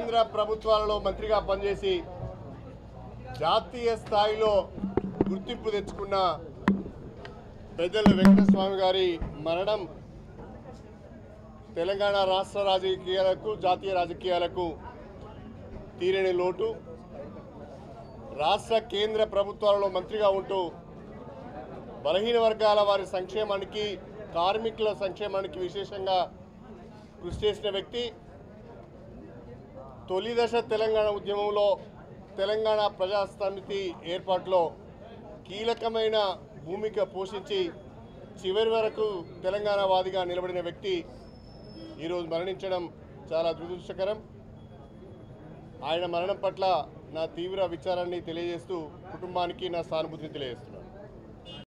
కేంద్ర ప్రభుత్వాలలో మంత్రిగా పనిచేసి జాతీయ స్థాయిలో గుర్తింపు తెచ్చుకున్న పెద్దల వెంకటస్వామి గారి మరణం తెలంగాణ రాష్ట్ర రాజకీయాలకు జాతీయ రాజకీయాలకు తీరని లోటు రాష్ట్ర కేంద్ర ప్రభుత్వాలలో మంత్రిగా ఉంటూ బలహీన వర్గాల వారి సంక్షేమానికి కార్మికుల సంక్షేమానికి విశేషంగా కృషి చేసిన వ్యక్తి తొలి దశ తెలంగాణ ఉద్యమంలో తెలంగాణ ప్రజా సమితి ఏర్పాటులో కీలకమైన భూమిక పోషించి చివరి వరకు తెలంగాణ వాదిగా నిలబడిన వ్యక్తి ఈరోజు మరణించడం చాలా దురదృష్టకరం ఆయన మరణం పట్ల నా తీవ్ర విచారాన్ని తెలియజేస్తూ కుటుంబానికి నా సానుభూతిని తెలియజేస్తున్నాను